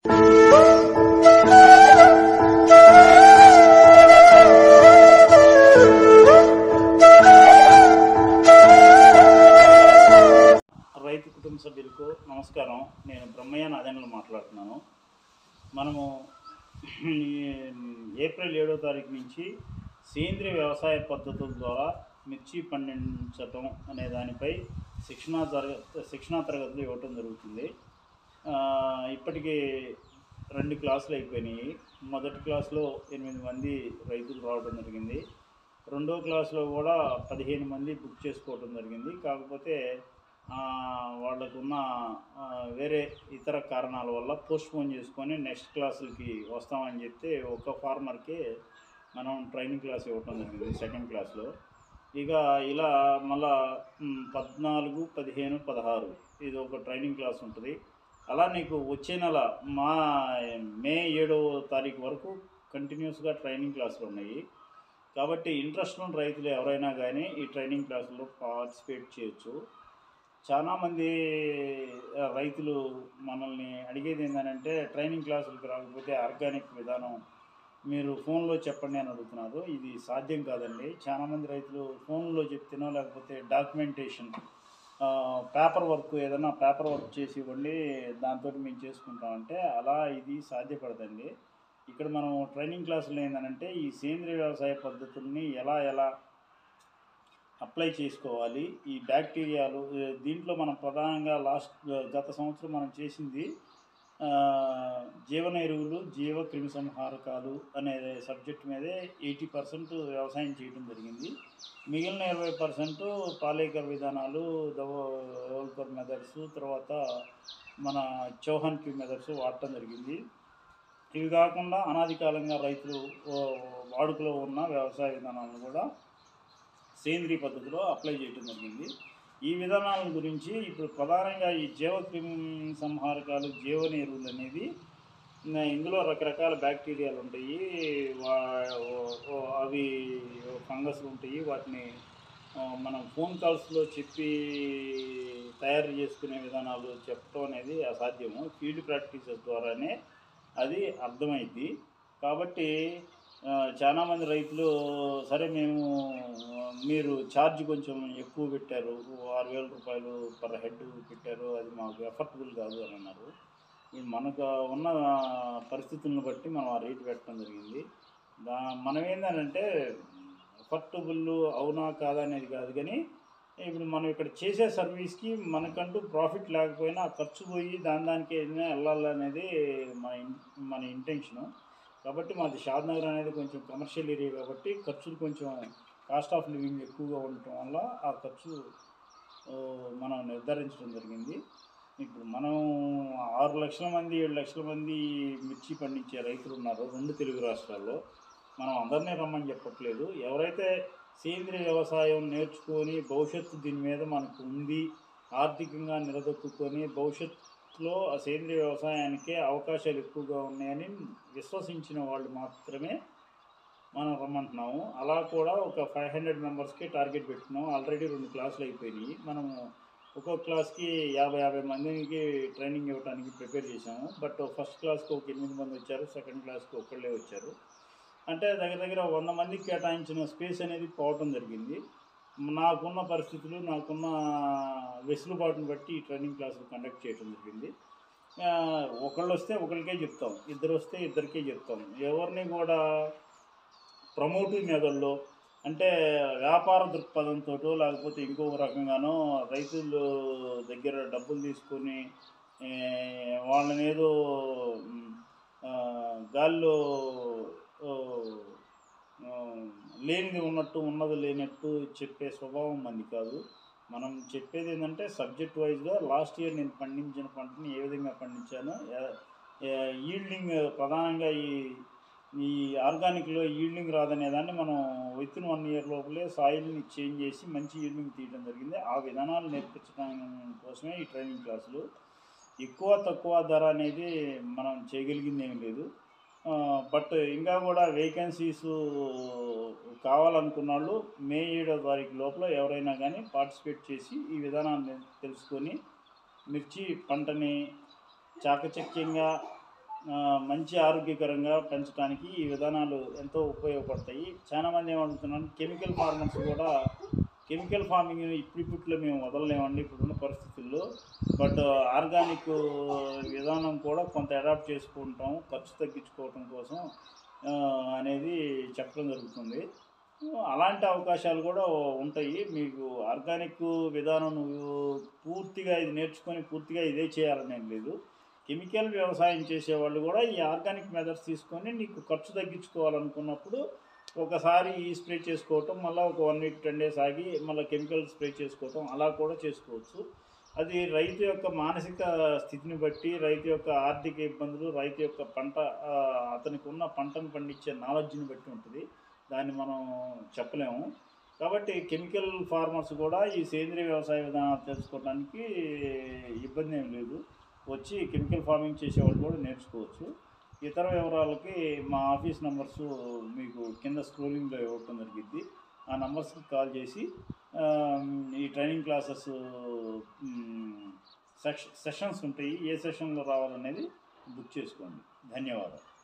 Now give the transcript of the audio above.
రైతు కుటుంబ సభ్యులకు నమస్కారం నేను బ్రహ్మయ్య నాదెండ్లు మాట్లాడుతున్నాను మనము ఈ ఏప్రిల్ ఏడో తారీఖు నుంచి సేంద్రియ వ్యవసాయ పద్ధతుల ద్వారా మిర్చి పండించటం అనే దానిపై శిక్షణా తరగ శిక్షణా తరగతులు ఇవ్వటం జరుగుతుంది ఆ, ఇప్పటికీ రెండు క్లాసులు అయిపోయినాయి మొదటి క్లాస్లో ఎనిమిది మంది రైతులు రావడం జరిగింది రెండో క్లాస్లో కూడా పదిహేను మంది బుక్ చేసుకోవడం జరిగింది కాకపోతే ఆ, వాళ్ళకున్న ఆ, వేరే ఇతర కారణాల వల్ల పోస్ట్పోన్ చేసుకొని నెక్స్ట్ క్లాసులకి వస్తామని చెప్తే ఒక ఫార్మర్కి మనం ట్రైనింగ్ క్లాస్ ఇవ్వటం జరిగింది సెకండ్ క్లాస్లో ఇక ఇలా మళ్ళా మ్, పద్నాలుగు పదిహేను పదహారు ఇది ఒక ట్రైనింగ్ క్లాస్ ఉంటుంది అలా నీకు వచ్చే నెల మా మే ఏడవ తారీఖు వరకు కంటిన్యూస్గా ట్రైనింగ్ క్లాసులు ఉన్నాయి కాబట్టి ఇంట్రెస్ట్ ఉన్న రైతులు ఎవరైనా కానీ ఈ ట్రైనింగ్ క్లాసులో పార్టిసిపేట్ చేయొచ్చు చాలామంది ఆ, రైతులు మనల్ని అడిగేది ఏంటంటే ట్రైనింగ్ క్లాసులకు రాకపోతే ఆర్గానిక్ విధానం మీరు ఫోన్లో చెప్పండి అని అడుగుతున్నారు ఇది సాధ్యం కాదండి చాలామంది రైతులు ఫోన్లో చెప్తేనో లేకపోతే డాక్యుమెంటేషన్ పేపర్ వర్క్ ఏదైనా పేపర్ వర్క్ చేసి ఇవ్వండి దాంతో మేము చేసుకుంటామంటే అలా ఇది సాధ్యపడదండి ఇక్కడ మనం ట్రైనింగ్ క్లాసులు ఏంటంటే ఈ సేంద్రియ వ్యవసాయ పద్ధతుల్ని ఎలా ఎలా అప్లై చేసుకోవాలి ఈ బ్యాక్టీరియాలు ఏ, దీంట్లో మనం ప్రధానంగా లాస్ట్ గత సంవత్సరం మనం చేసింది ఆ, జీవన ఎరువులు జీవ క్రిమి సంహారకాలు అనే సబ్జెక్ట్ మీదే ఎయిటీ పర్సెంట్ వ్యవసాయం చేయడం జరిగింది మిగిలిన ఇరవై పర్సెంట్ పాలేకర్ విధానాలు డెవలపర్ మెథడ్స్ తర్వాత మన చౌహాన్ క్యూ మెథడ్స్ వాడటం జరిగింది ఇవి కాకుండా అనాది కాలంగా రైతులు ఓ, వాడుకలో ఉన్న వ్యవసాయ విధానాలను కూడా సేంద్రియ పద్ధతిలో అప్లై చేయడం జరిగింది ఈ విధానాల గురించి ఇప్పుడు ప్రధానంగా ఈ జీవక్రిమి సంహారకాలు జీవన ఎరువులు అనేది న- ఇందులో రకరకాల బ్యాక్టీరియాలు ఉంటాయి వా- ఓ- ఓ- అవి ఫంగస్లు ఉంటాయి వాటిని ఆ, మనం ఫోన్ కాల్స్లో చెప్పి తయారు చేసుకునే విధానాలు చెప్పడం అనేది అసాధ్యము ఫీల్డ్ ప్రాక్టీసెస్ ద్వారానే అది అర్థమైంది కాబట్టి ఆ, చాలామంది రైతులు సరే మేము ఆ, మీరు ఛార్జ్ కొంచెం ఎక్కువ పెట్టారు ఆరు వేల రూపాయలు పర్ హెడ్ పెట్టారు అది మాకు ఎఫర్టబుల్ కాదు అని అన్నారు ఇప్పుడు మనకు ఉన్న పరిస్థితులను బట్టి మనం ఆ రేటు పెట్టడం జరిగింది దా మనం ఏంటంటే ఎఫర్టబుల్ అవునా కాదా అనేది కాదు కానీ ఇప్పుడు మనం ఇక్కడ చేసే సర్వీస్కి మనకంటూ ప్రాఫిట్ లేకపోయినా ఆ ఖర్చు పోయి దాని దానికి ఏదైనా వెళ్ళాలనేది మన ఇన్- మన ఇంటెన్షను కాబట్టి మాది షాద్ నగర్ అనేది కొంచెం కమర్షియల్ ఏరియా కాబట్టి ఖర్చులు కొంచెం కాస్ట్ ఆఫ్ లివింగ్ ఎక్కువగా ఉండటం వల్ల ఆ ఖర్చు ఆ, మనం నిర్ధారించడం జరిగింది ఇప్పుడు మనం ఆరు లక్షల మంది ఏడు లక్షల మంది మిర్చి పండించే రైతులు ఉన్నారు రెండు తెలుగు రాష్ట్రాల్లో మనం అందరినీ రమ్మని చెప్పట్లేదు ఎవరైతే సేంద్రియ వ్యవసాయం నేర్చుకొని భవిష్యత్తు దీని మీద మనకు ఉంది ఆర్థికంగా నిలదొక్కుని భవిష్యత్తులో ఆ సేంద్రియ వ్యవసాయానికే అవకాశాలు ఎక్కువగా ఉన్నాయని విశ్వసించిన వాళ్ళు మాత్రమే మనం రమ్మంటున్నాము అలా కూడా ఒక ఫైవ్ హండ్రెడ్ మెంబర్స్కి టార్గెట్ పెట్టుకున్నాం ఆల్రెడీ రెండు క్లాసులు అయిపోయినాయి మనము ఒక్కొక్క క్లాస్కి యాభై యాభై మందికి ట్రైనింగ్ ఇవ్వడానికి ప్రిపేర్ చేశాము బట్ ఫస్ట్ క్లాస్కి ఒక ఎనిమిది మంది వచ్చారు సెకండ్ క్లాస్కి ఒకళ్ళే వచ్చారు అంటే దగ్గర దగ్గర వంద మందికి కేటాయించిన స్పేస్ అనేది పోవటం జరిగింది నాకున్న పరిస్థితులు నాకున్న వెసులుబాటును బట్టి ఈ ట్రైనింగ్ క్లాసులు కండక్ట్ చేయడం జరిగింది ఆ, ఒకళ్ళు వస్తే ఒకరికే చెప్తాం ఇద్దరు వస్తే ఇద్దరికే చెప్తాం ఎవరిని కూడా ప్రమోటివ్ మెథడ్లో అంటే వ్యాపార దృక్పథంతో లేకపోతే ఇంకొక రకంగానో రైతులు దగ్గర డబ్బులు తీసుకొని ఏ, వాళ్ళని ఏదో మ్, ఆ, గాల్లో ఓ, ఆ, లేనిది ఉన్నట్టు ఉన్నది లేనట్టు చెప్పే స్వభావం మంది కాదు మనం చెప్పేది ఏంటంటే సబ్జెక్ట్ వైజ్గా లాస్ట్ ఇయర్ నేను పండించిన పంటని ఏ విధంగా పండించాను ఈల్డింగ్ ప్రధానంగా ఈ ఈ ఆర్గానిక్లో ఈల్డింగ్ రాదనే దాన్ని మనం విత్ ఇన్ వన్ ఇయర్ లోపలే సాయిల్ని చేంజ్ చేసి మంచి ఈల్డింగ్ తీయడం జరిగింది ఆ విధానాలు నేర్పించడం కోసమే ఈ ట్రైనింగ్ క్లాసులు ఎక్కువ తక్కువ ధర అనేది మనం చేయగలిగింది ఏమీ లేదు బట్ ఇంకా కూడా వేకెన్సీస్ కావాలనుకున్న వాళ్ళు మే ఏడో తారీఖు లోపల ఎవరైనా కానీ పార్టిసిపేట్ చేసి ఈ విధానాన్ని తెలుసుకొని మిర్చి పంటని చాకచక్యంగా ఆ, మంచి ఆరోగ్యకరంగా పెంచడానికి ఈ విధానాలు ఎంతో ఉపయోగపడతాయి చాలామంది ఏమడుగుతున్నాను కెమికల్ ఫార్మర్స్ కూడా కెమికల్ ఫార్మింగ్ ఇప్పుడిప్పుట్లో మేము వదలలేమండి ఇప్పుడున్న పరిస్థితుల్లో బట్ ఆర్గానిక్ విధానం కూడా కొంత అడాప్ట్ చేసుకుంటాం ఖర్చు తగ్గించుకోవటం కోసం ఆ, అనేది చెప్పడం జరుగుతుంది అలాంటి అవకాశాలు కూడా ఉంటాయి మీకు ఆర్గానిక్ విధానం నువ్వు పూర్తిగా ఇది నేర్చుకొని పూర్తిగా ఇదే చేయాలని ఏం లేదు కెమికల్ వ్యవసాయం చేసేవాళ్ళు కూడా ఈ ఆర్గానిక్ మెథడ్స్ తీసుకొని నీకు ఖర్చు తగ్గించుకోవాలనుకున్నప్పుడు ఒకసారి ఈ స్ప్రే చేసుకోవటం మళ్ళీ ఒక వన్ వీక్ టెన్ డేస్ ఆగి మళ్ళీ కెమికల్ స్ప్రే చేసుకోవటం అలా కూడా చేసుకోవచ్చు అది రైతు యొక్క మానసిక స్థితిని బట్టి రైతు యొక్క ఆర్థిక ఇబ్బందులు రైతు యొక్క పంట ఆ, అతనికి ఉన్న పంటను పండించే నాలెడ్జ్ని బట్టి ఉంటుంది దాన్ని మనం చెప్పలేము కాబట్టి కెమికల్ ఫార్మర్స్ కూడా ఈ సేంద్రియ వ్యవసాయ విధానాలు తెలుసుకోవడానికి ఇబ్బంది ఏం లేదు వచ్చి కెమికల్ ఫార్మింగ్ చేసేవాళ్ళు కూడా నేర్చుకోవచ్చు ఇతర వివరాలకి మా ఆఫీస్ నెంబర్స్ మీకు కింద స్క్రోలింగ్లో ఇవ్వటం జరిగింది ఆ నెంబర్స్కి కాల్ చేసి ఆ, ఈ ట్రైనింగ్ క్లాసెస్ సెష సెషన్స్ ఉంటాయి ఏ సెషన్లో రావాలనేది బుక్ చేసుకోండి ధన్యవాదాలు